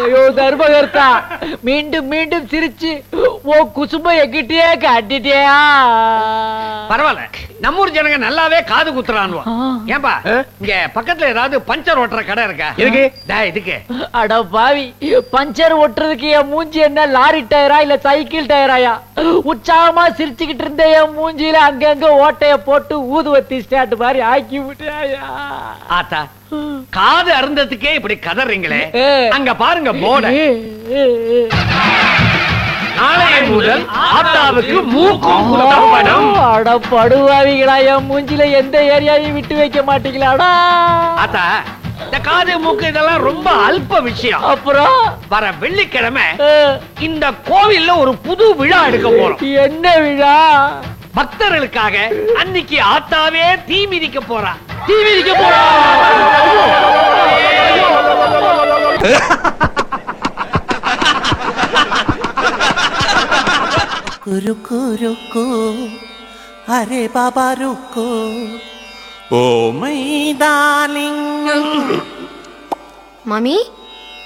ஐயோ தர்மகர்த்தா மீண்டும் மீண்டும் சிரிச்சு ஓ குசும்ப எங்கிட்டயே காட்டிட்டியா பரவாயில்ல நம்ம ஊர் ஜனங்க நல்லாவே காது குத்துறானுவா ஆ. ஏன்பா இங்க பக்கத்துல ஏதாவது பஞ்சர் ஓட்டுற கடை இருக்கா எதுக்கு? டேய், இதுக்கு அட பாவி பஞ்சர் ஒட்டுறதுக்கு என் மூஞ்சி என்ன லாரி டயரா இல்ல சைக்கிள் டயராயா உற்சாகமா சிரிச்சுக்கிட்டு இருந்த என் மூஞ்சியில அங்கங்க ஓட்டைய போட்டு ஊதுவத்தி ஸ்டாண்ட் மாதிரி ஆக்கி விட்டாயா ஆத்தா காது அருந்ததுக்கே இப்படி கதறீங்களே ஏ. அங்க பாருங்க போர்ட நாளைய முதல் ஆத்தாவுக்கு மூக்கும் குத்தப்படும் அட படுவாவிகளா என் மூஞ்சில எந்த ஏரியாவையும் விட்டு வைக்க மாட்டீங்களாடா ஆத்தா இந்த காது மூக்கு இதெல்லாம் ரொம்ப அல்ப விஷயம் அப்புறம் வர வெள்ளிக்கிழமை அஹ், இந்த கோவில்ல ஒரு புது விழா எடுக்க போறோம் என்ன விழா பக்தர்களுக்காக அன்னைக்கு ஆத்தாவே தீ மிதிக்க போறா தீ மிதிக்க போறா रुको रुको अरे बाबा रुको ओ मई डार्लिंग மாமி